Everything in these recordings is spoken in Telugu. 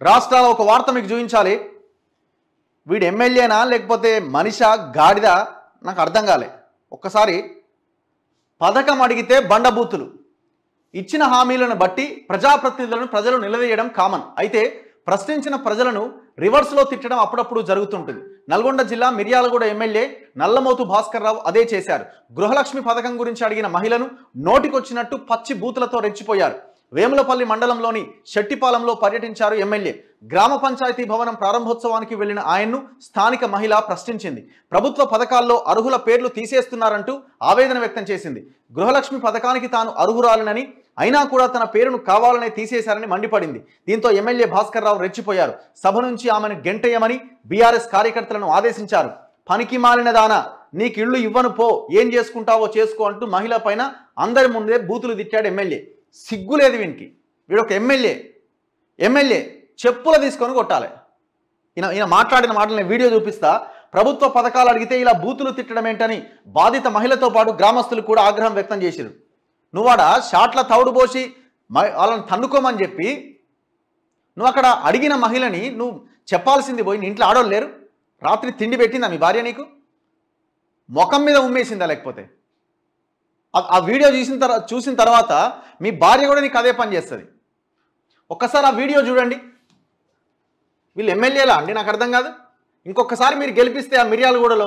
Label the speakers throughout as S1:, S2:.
S1: రాష్ట్రాల ఒక వార్త మీకు చూపించాలి వీడు ఎమ్మెల్యేనా లేకపోతే మనిషా గాడిద నాకు అర్థం కాలే ఒక్కసారి పథకం అడిగితే బండబూతులు ఇచ్చిన హామీలను బట్టి ప్రజాప్రతినిధులను ప్రజలు నిలదీయడం కామన్ అయితే ప్రశ్నించిన ప్రజలను రివర్స్లో తిట్టడం అప్పుడప్పుడు జరుగుతుంటుంది నల్గొండ జిల్లా మిర్యాలగూడ ఎమ్మెల్యే నల్లమోతు భాస్కర్ రావు అదే చేశారు గృహలక్ష్మి పథకం గురించి అడిగిన మహిళను నోటికొచ్చినట్టు పచ్చి బూతులతో రెచ్చిపోయారు వేములపల్లి మండలంలోని శెట్టిపాలెంలో పర్యటించారు ఎమ్మెల్యే గ్రామ పంచాయతీ భవనం ప్రారంభోత్సవానికి వెళ్లిన ఆయన్ను స్థానిక మహిళ ప్రశ్నించింది ప్రభుత్వ పథకాల్లో అర్హుల పేర్లు తీసేస్తున్నారంటూ ఆవేదన వ్యక్తం చేసింది గృహలక్ష్మి పథకానికి తాను అర్హురాలనని అయినా కూడా తన పేరును కావాలనే తీసేశారని మండిపడింది దీంతో ఎమ్మెల్యే భాస్కర్ రావు రెచ్చిపోయారు సభ నుంచి ఆమెను గెంటేయమని బీఆర్ఎస్ కార్యకర్తలను ఆదేశించారు పనికి మాలిన దాన నీకు ఇళ్ళు ఇవ్వను పో ఏం చేసుకుంటావో చేసుకో అంటూ మహిళ పైన అందరి ముందే బూతులు తిట్టాడు ఎమ్మెల్యే సిగ్గులేదు వీనికి వీడు ఒక ఎమ్మెల్యే ఎమ్మెల్యే చెప్పుల తీసుకొని కొట్టాలి ఈయన ఈయన మాట్లాడిన మాటలు నేను వీడియో చూపిస్తా ప్రభుత్వ పథకాలు అడిగితే ఇలా బూతులు తిట్టడం ఏంటని బాధిత మహిళతో పాటు గ్రామస్తులు కూడా ఆగ్రహం వ్యక్తం చేశారు నువ్వాడ షాట్ల తౌడు పోసి మ- వాళ్ళని తన్నుకోమని చెప్పి నువ్వు అక్కడ అడిగిన మహిళని నువ్వు చెప్పాల్సింది పోయి నీ ఇంట్లో ఆడోళ్ళు లేరు రాత్రి తిండి పెట్టిందా మీ భార్య నీకు ముఖం మీద ఉమ్మేసిందా లేకపోతే ఆ- ఆ వీడియో చూసిన తర్వాత చూసిన తర్వాత మీ భార్య కూడా నీకు అదే పని చేస్తుంది ఒక్కసారి ఆ వీడియో చూడండి వీళ్ళు ఎమ్మెల్యేలా అండి నాకు అర్థం కాదు ఇంకొకసారి మీరు గెలిపిస్తే ఆ మిర్యాలగూడలో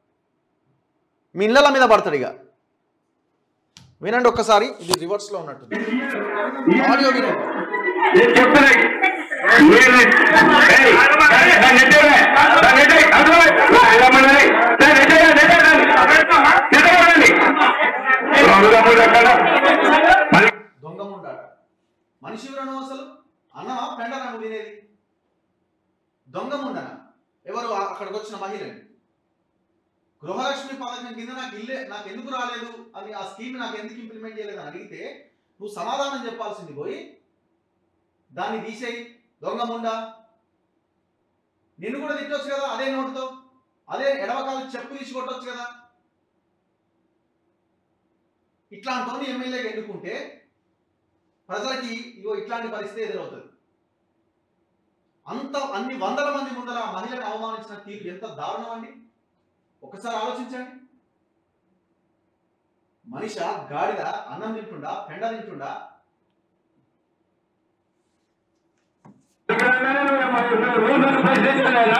S1: మీ ఇళ్ళ మీద పడతాడు ఇక వినండి ఒక్కసారి ఇది రివర్స్లో ఉన్నట్టు ఆడియో వినండి
S2: నేను చెప్తున్నాయి మీరు ఏయ్, దాన్ని నెట్టేయలే. దాన్ని నెట్టేయ్. అర్థమై? ఇలా మనది. దాన్ని నెట్టేయ్, నెట్టేయ్ దాన్ని. నెట్టేయమనండి. దొంగతనం ఎక్కడ? మళ్ళీ
S1: దొంగ ముండాట మనిషి ఎవరను అసలు అన్నమా పెండనా నువ్వు తినేది దొంగ ముండన ఎవరు ఆ- అక్కడికి వచ్చిన మహిళని గృహలక్ష్మి పథకం కింద నాకు ఇల్లే నాకు ఎందుకు రాలేదు అది ఆ స్కీమ్ నాకు ఎందుకు ఇంప్లిమెంట్ చేయలేదు అని అడిగితే నువ్వు సమాధానం చెప్పాల్సింది పోయి దాన్ని తీసేయి దొంగ ముండా నిన్ను కూడా తిట్టొచ్చు కదా అదే నోటుతో అదే ఎడవకాలు చెప్పు తీసి కొట్టొచ్చు కదా ఇట్లాంటి ఎమ్మెల్యేగా ఎన్నుకుంటే ప్రజలకి ఇగో ఇట్లాంటి పరిస్థితి ఎదురవుతుంది అంత అన్ని వందల మంది ముందర ఆ మహిళను అవమానించిన తీరు ఎంత దారుణం అండి ఒకసారి ఆలోచించండి మనిష గాడిద అన్నం తింటుండా పెండ తింటుండా
S2: రోజులు ప్రశ్నించలేదా?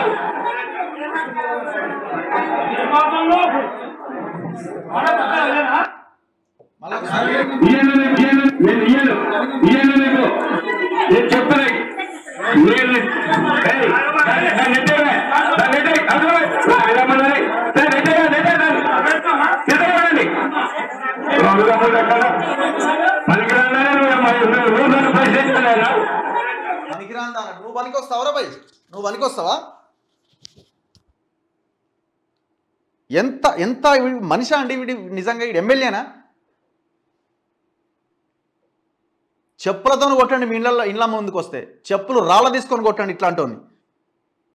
S1: మళ్ళీ ఒకసారి
S2: ఇయ్యను నీకు, ఇయ్యను. నేను ఇయ్యను. ఇయ్యను నీకు. నేను చెప్తున్నాయి మీరు ఏయ్, దాన్ని దాన్ని నెట్టేయలే. దాన్ని నెట్టేయ్. అర్థమై? ఇలా మనది. దాన్ని నెట్టేయ్, నెట్టేయ్ దాన్ని. నెట్టేయమనండి. దొంగతనం ఎక్కడ? పనికిరానిదాన్ని నువ్వు మరి రోజులు ప్రశ్నించలేదా?
S1: పనికిరాందా అన్నట్టు నువ్వు పనికి వస్తావరా భయ్ నువ్వు పనికి వస్తావా ఎంత ఎంత వీడు మనిషి అండి వీడి నిజంగా వీడు ఎమ్మెల్యేనా చెప్పులతో కొట్టండి మీ ఇళ్ళల్లో ఇళ్ళ ముందుకు వస్తే చెప్పులు రాళ్ళ తీసుకొని కొట్టండి ఇట్లాంటి